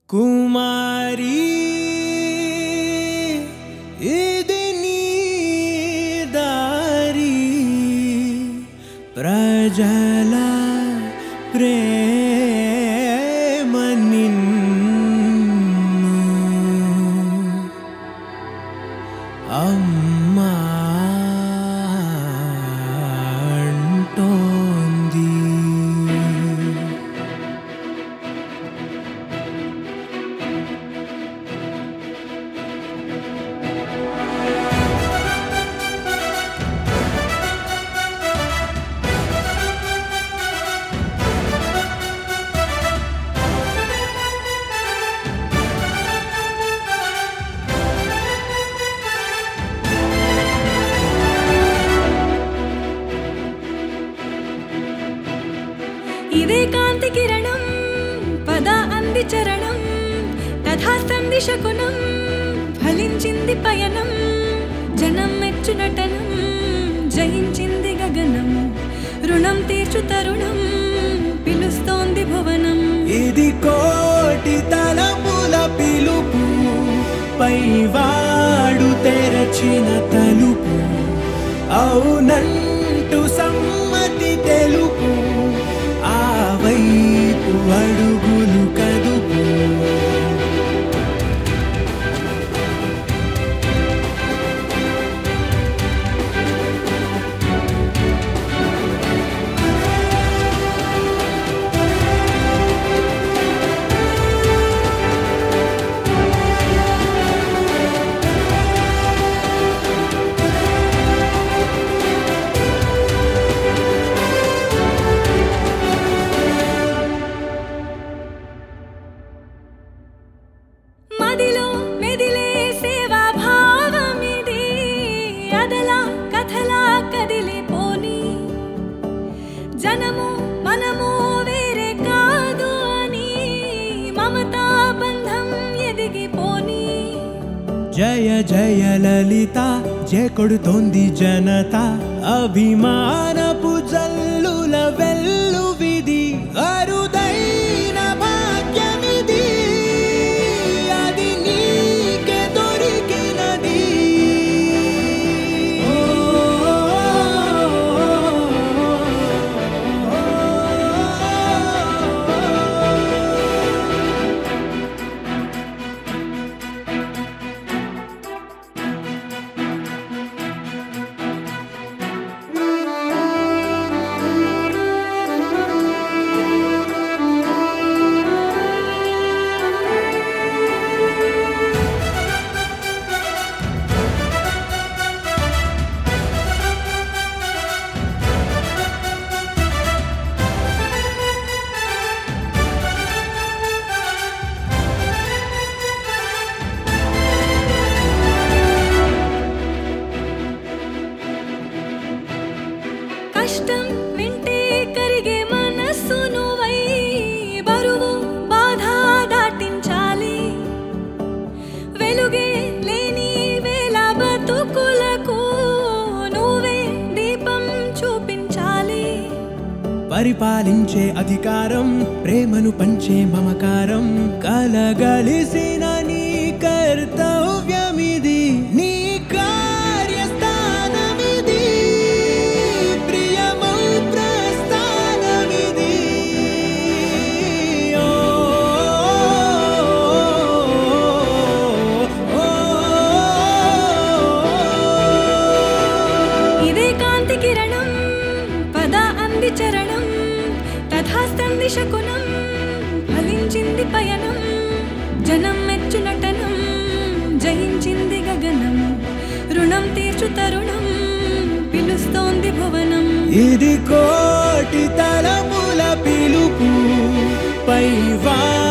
కుమారి ఇది నీ దారి ప్రజల ప్రేమ నిన్ను అమ్మా అంటోంది ఇదే కాంతి కిరణం పద అంది చరణం తథాస్తంది శకునం ఫలించింది పయనం జనం మెచ్చు నటనం జయించింది గగనం రుణం తీర్చు తరుణం పిలుస్తోంది భువనం ఇది కోటి తలపుల పిలుపు పైవాడు తెరచిన తలుపు అవునంటూ సమ్మతి తెలుపు ఆ వైపు అడుగులు కదుపు మదిలో మెదిలే సేవా భావమిది అదలా కథలా కదిలిపోని జనము మనము వేరే కాదు అని మమతా బంధం ఎదిగిపోని జయ జయ లలిత జయ కొడుతోంది జనత అభిమానపు జల్లుల వెల్లువిది అరుదైన భాగ్యమిది అది నీకే దొరికినది కష్టం వింటే కరిగే మనస్సు నువ్వై బరువు బాధ దాటించాలి వెలుగే లేని వేల బతుకులకు నువ్వే దీపం చూపించాలి పరిపాలించే అధికారం ప్రేమను పంచే మమకారం కలగలిసిన నీ కర్తవ్యమిది నీ కార్యస్థానమిది ప్రియమౌ ప్రస్థానమిది ఓ, ఓ, ఓ. ఇదే కాంతి కిరణం పద అంది చరణం తథాస్తంది శకునం ఫలించింది పయనం జనం మెచ్చు నటనం జయించింది గగనం రుణం తీర్చు తరుణం పిలుస్తోంది భువనం ఇది కోటి తలముల పిలుపు పైవా